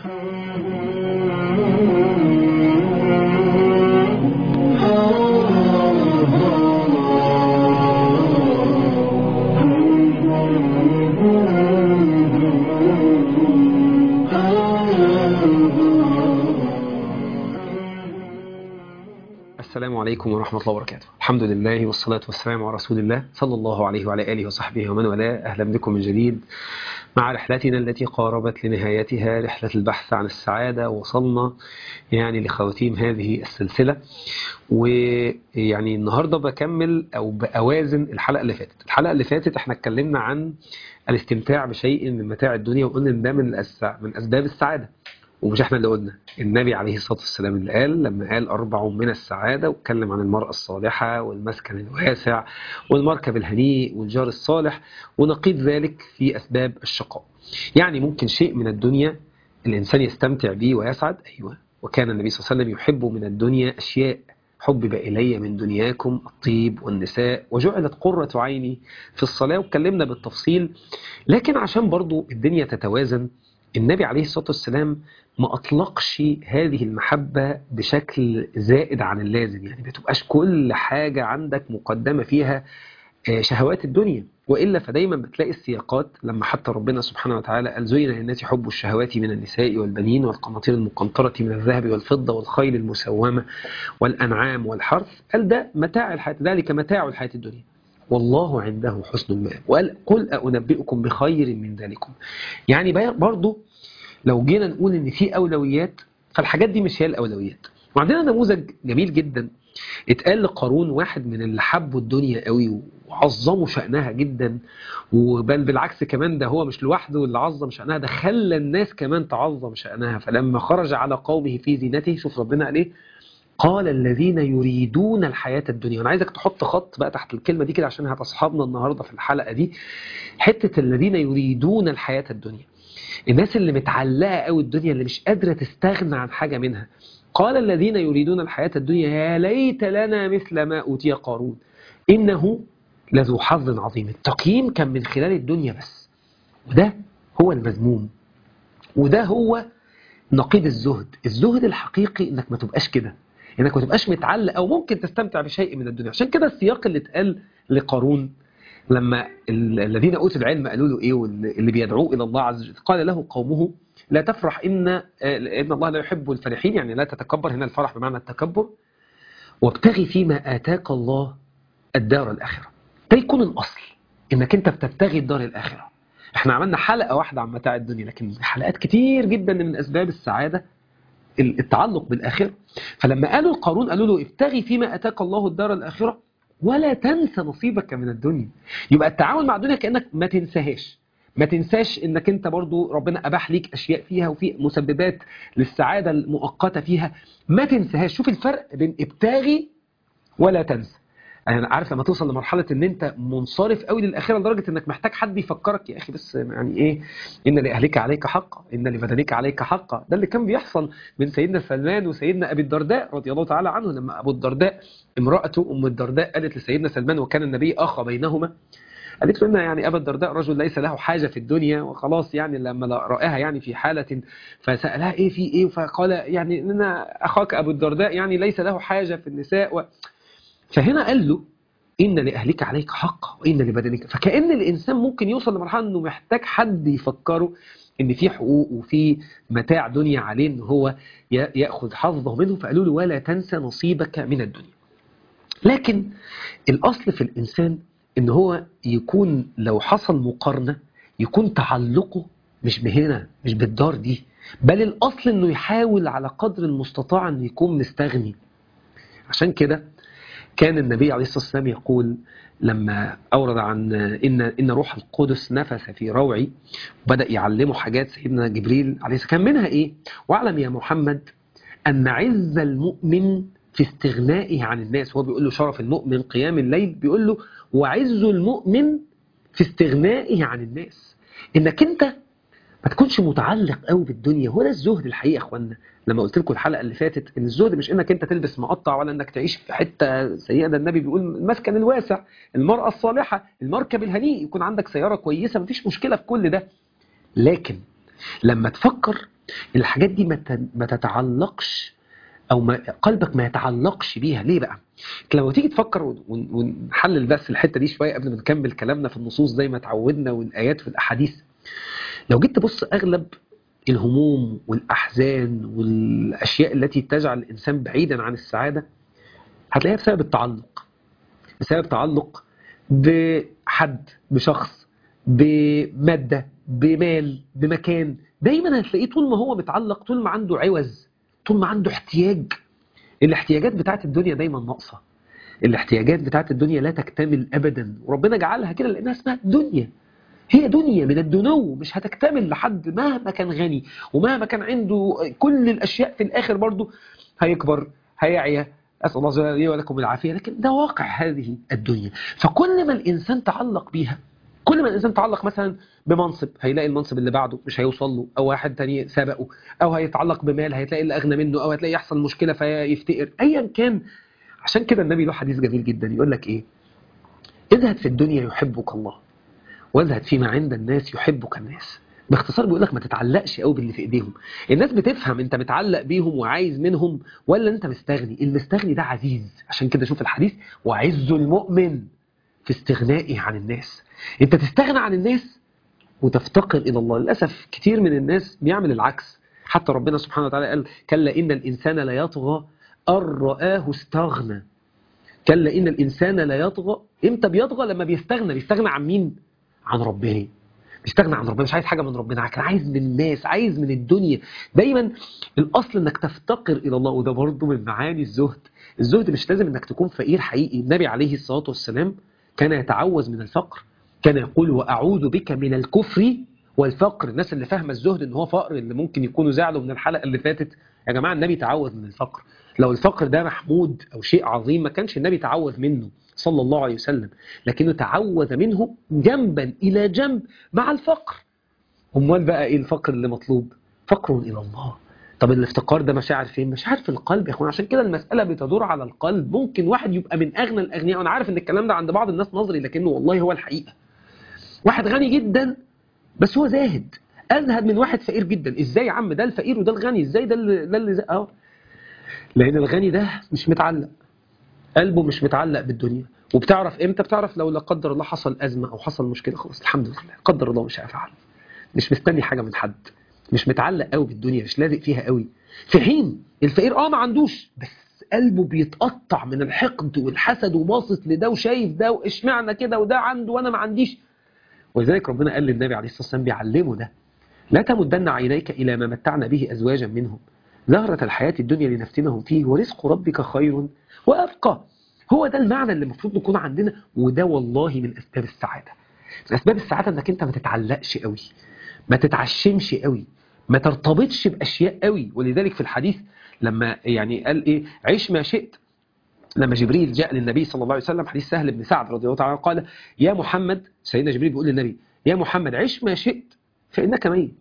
السلام عليكم ورحمة الله وبركاته الحمد لله والصلاة والسلام على رسول الله صلى الله عليه وعلى آله وصحبه ومن والاه أهلا بكم من جديد مع رحلتنا التي قاربت لنهايتها رحلة البحث عن السعادة وصلنا يعني لخواتيم هذه السلسلة ويعني النهاردة بكمل أو بأوازن الحلقة اللي فاتت الحلقة اللي فاتت احنا اتكلمنا عن الاستمتاع بشيء من متاع الدنيا وقلنا ان ده من من أسباب السعادة ومش احنا اللي قلنا النبي عليه الصلاة والسلام اللي قال لما قال أربع من السعادة واتكلم عن المرأة الصالحة والمسكن الواسع والمركب الهنيء والجار الصالح ونقيض ذلك في أسباب الشقاء يعني ممكن شيء من الدنيا الإنسان يستمتع به ويسعد أيوة وكان النبي صلى الله عليه وسلم يحب من الدنيا أشياء حبب إلي من دنياكم الطيب والنساء وجعلت قرة عيني في الصلاة واتكلمنا بالتفصيل لكن عشان برضو الدنيا تتوازن النبي عليه الصلاة والسلام ما أطلقش هذه المحبة بشكل زائد عن اللازم يعني ما تبقاش كل حاجة عندك مقدمة فيها شهوات الدنيا وإلا فدايما بتلاقي السياقات لما حتى ربنا سبحانه وتعالى قال زين للناس حب الشهوات من النساء والبنين والقناطير المقنطرة من الذهب والفضة والخيل المسومة والأنعام والحرث قال ده متاع الحياة ذلك متاع الحياة الدنيا والله عنده حسن المآب وقال قل أنبئكم بخير من ذلكم يعني برضو لو جينا نقول ان في اولويات فالحاجات دي مش هي الاولويات وعندنا نموذج جميل جدا اتقال لقارون واحد من اللي حبوا الدنيا قوي وعظموا شأنها جدا وبل بالعكس كمان ده هو مش لوحده اللي عظم شأنها ده خلى الناس كمان تعظم شأنها فلما خرج على قومه في زينته شوف ربنا قال ايه قال الذين يريدون الحياة الدنيا وانا عايزك تحط خط بقى تحت الكلمة دي كده عشان هتصحابنا النهاردة في الحلقة دي حتة الذين يريدون الحياة الدنيا الناس اللي متعلقة قوي الدنيا اللي مش قادرة تستغنى عن حاجة منها قال الذين يريدون الحياة الدنيا يا ليت لنا مثل ما أوتي قارون إنه لذو حظ عظيم التقييم كان من خلال الدنيا بس وده هو المذموم وده هو نقيض الزهد الزهد الحقيقي انك ما تبقاش كده انك ما تبقاش متعلق او ممكن تستمتع بشيء من الدنيا عشان كده السياق اللي اتقال لقارون لما الذين اوتوا العلم قالوا له ايه واللي بيدعوه الى الله عز وجل قال له قومه لا تفرح ان ان الله لا يحب الفرحين يعني لا تتكبر هنا الفرح بمعنى التكبر وابتغي فيما اتاك الله الدار الاخره ده يكون الاصل انك انت بتبتغي الدار الاخره احنا عملنا حلقه واحده عن متاع الدنيا لكن حلقات كتير جدا من اسباب السعاده التعلق بالاخره فلما قالوا القارون قالوا له ابتغي فيما اتاك الله الدار الاخره ولا تنسى نصيبك من الدنيا يبقى التعامل مع الدنيا كأنك ما تنساهاش ما تنساش انك انت برضو ربنا اباح ليك اشياء فيها وفي مسببات للسعادة المؤقتة فيها ما تنساهاش شوف الفرق بين ابتغي ولا تنسى يعني عارف لما توصل لمرحلة ان انت منصرف قوي للآخرة لدرجة انك محتاج حد يفكرك يا اخي بس يعني ايه ان لأهلك عليك حقا ان لبدنك عليك حقا ده اللي كان بيحصل من سيدنا سلمان وسيدنا ابي الدرداء رضي الله تعالى عنه لما ابو الدرداء امرأته ام الدرداء قالت لسيدنا سلمان وكان النبي اخى بينهما قالت له ان يعني ابا الدرداء رجل ليس له حاجة في الدنيا وخلاص يعني لما رآها يعني في حالة فسألها ايه في ايه فقال يعني ان اخاك ابو الدرداء يعني ليس له حاجة في النساء و... فهنا قال له إن لأهلك عليك حق وإن لبدنك فكأن الإنسان ممكن يوصل لمرحلة أنه محتاج حد يفكره إن في حقوق وفي متاع دنيا عليه إن هو يأخذ حظه منه فقالوا له ولا تنسى نصيبك من الدنيا لكن الأصل في الإنسان إن هو يكون لو حصل مقارنة يكون تعلقه مش بهنا مش بالدار دي بل الأصل إنه يحاول على قدر المستطاع إنه يكون مستغني عشان كده كان النبي عليه الصلاة والسلام يقول لما أورد عن إن, إن روح القدس نفس في روعي وبدأ يعلمه حاجات سيدنا جبريل عليه السلام كان منها إيه واعلم يا محمد أن عز المؤمن في استغنائه عن الناس هو بيقول له شرف المؤمن قيام الليل بيقول له وعز المؤمن في استغنائه عن الناس إنك أنت ما تكونش متعلق قوي بالدنيا هو ده الزهد الحقيقة يا اخوانا لما قلت لكم الحلقة اللي فاتت ان الزهد مش انك انت تلبس مقطع ولا انك تعيش في حتة سيئة ده النبي بيقول المسكن الواسع المرأة الصالحة المركب الهنيء يكون عندك سيارة كويسة مفيش مشكلة في كل ده لكن لما تفكر الحاجات دي ما ت- ما تتعلقش او ما قلبك ما يتعلقش بيها ليه بقى لما تيجي تفكر ون- ون- ونحلل بس الحته دي شويه قبل ما نكمل كلامنا في النصوص زي ما اتعودنا والايات والاحاديث لو جيت تبص اغلب الهموم والاحزان والاشياء التي تجعل الانسان بعيدا عن السعاده هتلاقيها بسبب التعلق بسبب تعلق بحد بشخص بماده بمال بمكان دايما هتلاقيه طول ما هو متعلق طول ما عنده عوز طول ما عنده احتياج الاحتياجات بتاعت الدنيا دايما ناقصه الاحتياجات بتاعت الدنيا لا تكتمل ابدا وربنا جعلها كده لانها اسمها الدنيا هي دنيا من الدنو مش هتكتمل لحد مهما كان غني ومهما كان عنده كل الاشياء في الاخر برضه هيكبر هيعيا اسال الله لي ولكم العافيه لكن ده واقع هذه الدنيا فكل ما الانسان تعلق بيها كل ما الانسان تعلق مثلا بمنصب هيلاقي المنصب اللي بعده مش هيوصل له او واحد تاني سبقه او هيتعلق بمال هتلاقي اللي اغنى منه او هتلاقي يحصل مشكله فيفتقر ايا كان عشان كده النبي له حديث جميل جدا يقول لك ايه اذهب في الدنيا يحبك الله واذهب فيما عند الناس يحبك الناس باختصار بيقول لك ما تتعلقش قوي باللي في ايديهم الناس بتفهم انت متعلق بيهم وعايز منهم ولا انت مستغني المستغني ده عزيز عشان كده شوف الحديث وعز المؤمن في استغنائه عن الناس انت تستغنى عن الناس وتفتقر الى الله للاسف كتير من الناس بيعمل العكس حتى ربنا سبحانه وتعالى قال كلا ان الانسان لا يطغى ان رآه استغنى كلا ان الانسان لا يطغى امتى بيطغى لما بيستغنى بيستغنى عن مين عن ربنا بيستغنى عن ربنا مش عايز حاجه من ربنا كان عايز من الناس عايز من الدنيا دايما الاصل انك تفتقر الى الله وده برضه من معاني الزهد الزهد مش لازم انك تكون فقير حقيقي النبي عليه الصلاه والسلام كان يتعوذ من الفقر كان يقول واعوذ بك من الكفر والفقر الناس اللي فاهمه الزهد ان هو فقر اللي ممكن يكونوا زعلوا من الحلقه اللي فاتت يا جماعه النبي تعوذ من الفقر لو الفقر ده محمود او شيء عظيم ما كانش النبي تعوذ منه صلى الله عليه وسلم لكنه تعوذ منه جنبا الى جنب مع الفقر امال بقى ايه الفقر اللي مطلوب فقر الى الله طب الافتقار ده مشاعر فين مشاعر في القلب يا اخوان عشان كده المساله بتدور على القلب ممكن واحد يبقى من اغنى الاغنياء وانا عارف ان الكلام ده عند بعض الناس نظري لكنه والله هو الحقيقه واحد غني جدا بس هو زاهد ازهد من واحد فقير جدا ازاي يا عم ده الفقير وده الغني ازاي ده اللي ده اللي زي- اه لان الغني ده مش متعلق قلبه مش متعلق بالدنيا وبتعرف امتى بتعرف لو لا قدر الله حصل ازمه او حصل مشكله خلاص الحمد لله قدر الله مش هفعل مش مستني حاجه من حد مش متعلق قوي بالدنيا مش لازق فيها قوي في حين الفقير اه ما عندوش بس قلبه بيتقطع من الحقد والحسد وباصص لده وشايف ده واشمعنى كده وده عنده وانا ما عنديش ولذلك ربنا قال للنبي عليه الصلاه والسلام بيعلمه ده لا تمدن عينيك الى ما متعنا به ازواجا منهم زهرة الحياة الدنيا لنفتنهم فيه ورزق ربك خير وأبقى هو ده المعنى اللي المفروض نكون عندنا وده والله من أسباب السعادة من أسباب السعادة أنك أنت ما تتعلقش قوي ما تتعشمش قوي ما ترتبطش بأشياء قوي ولذلك في الحديث لما يعني قال إيه عيش ما شئت لما جبريل جاء للنبي صلى الله عليه وسلم حديث سهل بن سعد رضي الله تعالى عنه قال يا محمد سيدنا جبريل بيقول للنبي يا محمد عيش ما شئت فإنك ميت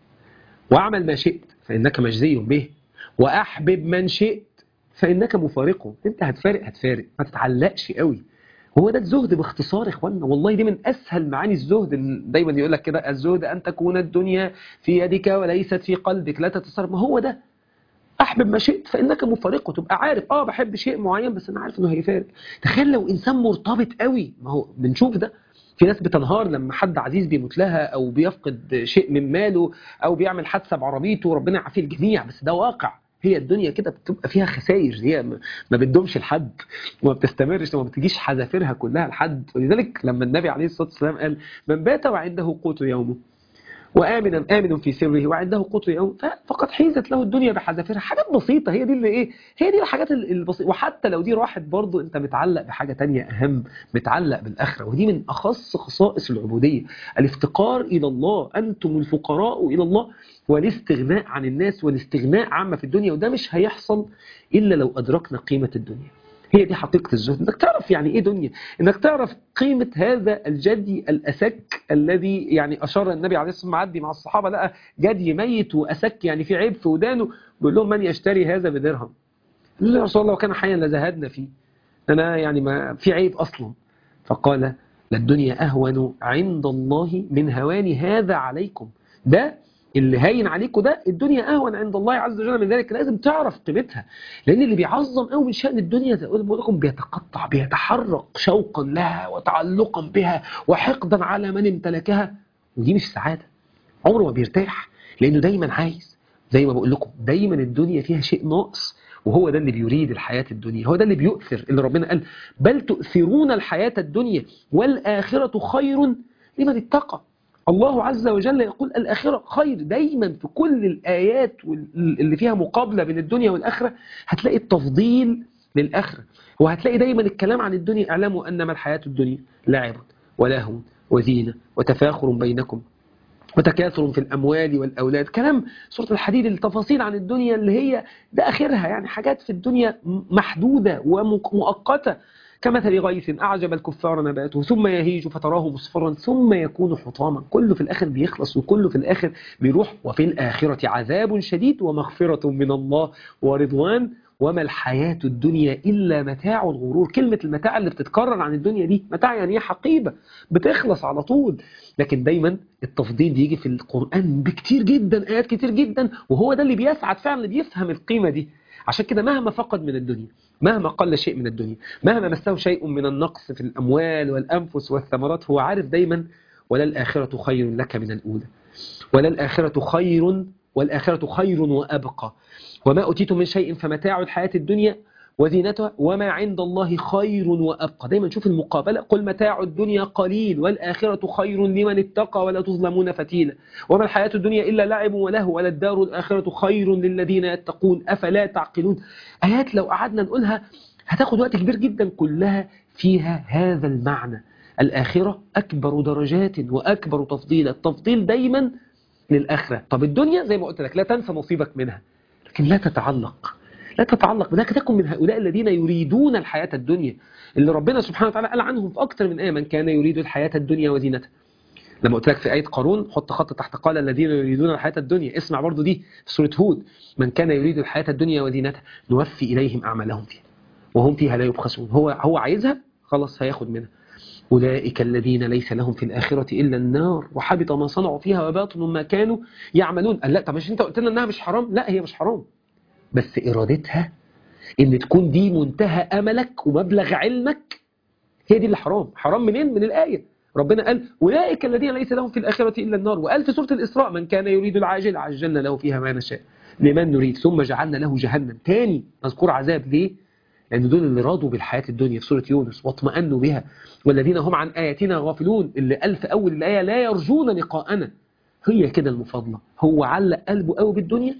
واعمل ما شئت فإنك مجزي به وأحبب من شئت فإنك مفارقه أنت هتفارق هتفارق ما تتعلقش قوي هو ده الزهد باختصار يا اخوانا والله دي من اسهل معاني الزهد إن دايما يقول لك كده الزهد ان تكون الدنيا في يدك وليست في قلبك لا تتصرف ما هو ده احبب ما شئت فانك مفارقه تبقى عارف اه بحب شيء معين بس انا عارف انه هيفارق تخيل لو انسان مرتبط قوي ما هو بنشوف ده في ناس بتنهار لما حد عزيز بيموت لها او بيفقد شيء من ماله او بيعمل حادثه بعربيته ربنا يعافيه الجميع بس ده واقع هي الدنيا كده بتبقى فيها خسائر هي ما ما بتدومش لحد وما بتستمرش وما بتجيش حذافيرها كلها لحد ولذلك لما النبي عليه الصلاه والسلام قال من بات وعنده قوت يومه وآمنا آمن في سره وعنده قوت يوم ف- فقد حيزت له الدنيا بحذافيرها حاجات بسيطة هي دي اللي ايه هي دي الحاجات ال- البسيطة وحتى لو دي راحت برضو انت متعلق بحاجة تانية أهم متعلق بالآخرة ودي من أخص خصائص العبودية الافتقار إلى الله أنتم الفقراء إلى الله والاستغناء عن الناس والاستغناء عامة في الدنيا وده مش هيحصل إلا لو أدركنا قيمة الدنيا هي دي حقيقة الزهد انك تعرف يعني ايه دنيا انك تعرف قيمة هذا الجدي الأسك الذي يعني أشار النبي عليه الصلاة والسلام معدي مع الصحابة لقى جدي ميت وأسك يعني في عيب في ودانه بيقول لهم من يشتري هذا بدرهم قال له يا رسول الله وكان حيا لزهدنا فيه أنا يعني ما في عيب أصلا فقال للدنيا أهون عند الله من هوان هذا عليكم ده اللي هاين عليكم ده الدنيا اهون عند الله عز وجل من ذلك لازم تعرف قيمتها لان اللي بيعظم قوي من شان الدنيا زي ما بقول لكم بيتقطع بيتحرك شوقا لها وتعلقا بها وحقدا على من امتلكها ودي مش سعاده عمره ما بيرتاح لانه دايما عايز زي ما بقول لكم دايما الدنيا فيها شيء ناقص وهو ده اللي بيريد الحياة الدنيا هو ده اللي بيؤثر اللي ربنا قال بل تؤثرون الحياة الدنيا والآخرة خير لمن اتقى الله عز وجل يقول الآخرة خير دايما في كل الآيات اللي فيها مقابلة بين الدنيا والآخرة هتلاقي التفضيل للآخرة وهتلاقي دايما الكلام عن الدنيا اعلموا أنما الحياة الدنيا لعب ولهو وزينة وتفاخر بينكم وتكاثر في الأموال والأولاد كلام سورة الحديد التفاصيل عن الدنيا اللي هي ده آخرها يعني حاجات في الدنيا محدودة ومؤقتة كمثل غيث أعجب الكفار نباته ثم يهيج فتراه مصفرا ثم يكون حطاما كله في الآخر بيخلص وكله في الآخر بيروح وفي الآخرة عذاب شديد ومغفرة من الله ورضوان وما الحياة الدنيا إلا متاع الغرور كلمة المتاع اللي بتتكرر عن الدنيا دي متاع يعني هي حقيبة بتخلص على طول لكن دايما التفضيل بيجي في القرآن بكتير جدا آيات كتير جدا وهو ده اللي بيسعد فعلا اللي بيفهم القيمة دي عشان كده مهما فقد من الدنيا مهما قل شيء من الدنيا مهما مسه شيء من النقص في الأموال والأنفس والثمرات هو عارف دايما ولا الآخرة خير لك من الأولى ولا الآخرة خير والآخرة خير وأبقى وما أوتيتم من شيء فمتاع الحياة الدنيا وزينتها وما عند الله خير وأبقى دايما نشوف المقابلة قل متاع الدنيا قليل والآخرة خير لمن اتقى ولا تظلمون فتيلا وما الحياة الدنيا إلا لعب وله ولا الدار الآخرة خير للذين يتقون أفلا تعقلون آيات لو قعدنا نقولها هتاخد وقت كبير جدا كلها فيها هذا المعنى الآخرة أكبر درجات وأكبر تفضيلا التفضيل دايما للآخرة طب الدنيا زي ما قلت لك لا تنسى نصيبك منها لكن لا تتعلق لا تتعلق بذلك تكن من هؤلاء الذين يريدون الحياة الدنيا اللي ربنا سبحانه وتعالى قال عنهم في أكثر من آية من كان يريد الحياة الدنيا وزينتها لما قلت لك في آية قارون حط خط تحت قال الذين يريدون الحياة الدنيا اسمع برضو دي في سورة هود من كان يريد الحياة الدنيا وزينتها نوفي إليهم أعمالهم فيها وهم فيها لا يبخسون هو هو عايزها خلاص هياخد منها أولئك الذين ليس لهم في الآخرة إلا النار وحبط ما صنعوا فيها وباطل ما كانوا يعملون قال لا طب مش انت قلت لنا انها مش حرام لا هي مش حرام بس إرادتها ان تكون دي منتهى أملك ومبلغ علمك هي دي اللي حرام حرام منين من الآية ربنا قال أولئك الذين ليس لهم في الآخرة إلا النار وقال في سورة الإسراء من كان يريد العاجل عجلنا له فيها ما نشاء لمن نريد ثم جعلنا له جهنم تاني مذكور عذاب ليه لأن دول اللي راضوا بالحياة الدنيا في سورة يونس واطمأنوا بها والذين هم عن آياتنا غافلون اللي قال في أول الآية لا يرجون لقاءنا هي كده المفاضلة هو علق قلبه قوي بالدنيا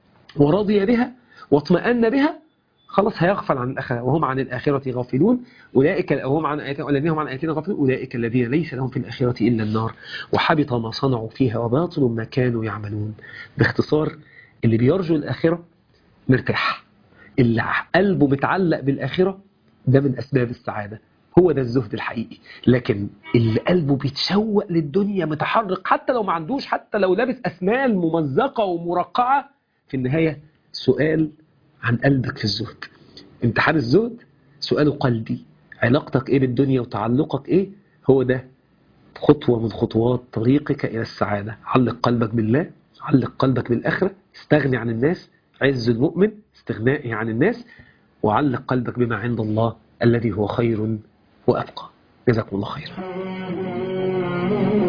ورضي بها واطمأن بها خلاص هيغفل عن الآخرة وهم عن الآخرة غافلون أولئك هم عن آياتنا والذين هم عن آياتنا غافلون أولئك الذين ليس لهم في الآخرة إلا النار وحبط ما صنعوا فيها وباطل ما كانوا يعملون باختصار اللي بيرجو الآخرة مرتاح اللي قلبه متعلق بالآخرة ده من أسباب السعادة هو ده الزهد الحقيقي لكن اللي قلبه بيتشوق للدنيا متحرك حتى لو ما عندوش حتى لو لابس أسنان ممزقة ومرقعة في النهاية سؤال عن قلبك في الزهد امتحان الزهد سؤاله قلبي علاقتك ايه بالدنيا وتعلقك ايه هو ده خطوة من خطوات طريقك إلى السعادة علق قلبك بالله علق قلبك بالآخرة استغني عن الناس عز المؤمن استغنائه عن الناس وعلق قلبك بما عند الله الذي هو خير وأبقى جزاكم الله خيرا